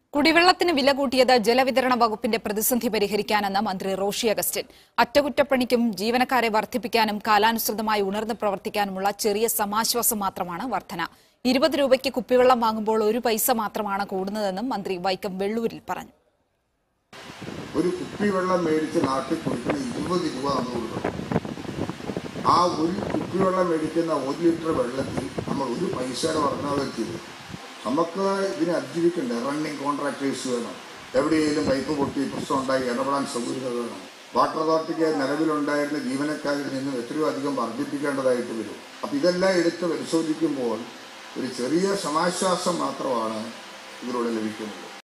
കുടിവെള്ളത്തിന് വില കൂട്ടിയത് ജലവിതരണ വകുപ്പിന്റെ പ്രതിസന്ധി പരിഹരിക്കാനെന്ന് മന്ത്രി റോഷി അഗസ്റ്റിൻ അറ്റകുറ്റപ്പണിക്കും ജീവനക്കാരെ വർദ്ധിപ്പിക്കാനും കാലാനുസൃതമായി ഉണർന്ന് പ്രവർത്തിക്കാനുമുള്ള ചെറിയ സമാശ്വാസം മാത്രമാണ് വർധന ഇരുപത് രൂപയ്ക്ക് കുപ്പിവെള്ളം വാങ്ങുമ്പോൾ ഒരു പൈസ മാത്രമാണ് കൂടുന്നതെന്നും മന്ത്രി വൈക്കം വെള്ളൂരിൽ പറഞ്ഞു ഒരു കുപ്പിവെള്ളം മേടിച്ച് നാട്ടിൽ കൊടുക്കുന്ന ഇരുപത് രൂപ നമ്മൾ കൊടുക്കണം ആ ഒരു കുപ്പിവെള്ളം മേടിക്കുന്ന ഒരു ലിറ്റർ വെള്ളത്തിൽ നമ്മൾ ഒരു പൈസയുടെ വർധന വരുത്തിയത് നമുക്ക് ഇതിനെ അതിജീവിക്കണ്ടേ റണ്ണിങ് കോൺട്രാക്ടേഴ്സ് വേണം എവിടെയെങ്കിലും പൈപ്പ് പൊട്ടി പ്രശ്നം ഉണ്ടായി ഇടപെടാൻ സൗകര്യത വേണം വാട്ടർ അതോറിറ്റിക്ക് നിലവിലുണ്ടായിരുന്ന ജീവനക്കാരിൽ നിന്നും എത്രയോ അധികം വർദ്ധിപ്പിക്കേണ്ടതായിട്ട് വരും അപ്പം ഇതെല്ലാം എടുത്ത് പരിശോധിക്കുമ്പോൾ ഒരു ചെറിയ സമാശ്വാസം മാത്രമാണ് ഇതിലൂടെ ലഭിക്കുന്നത്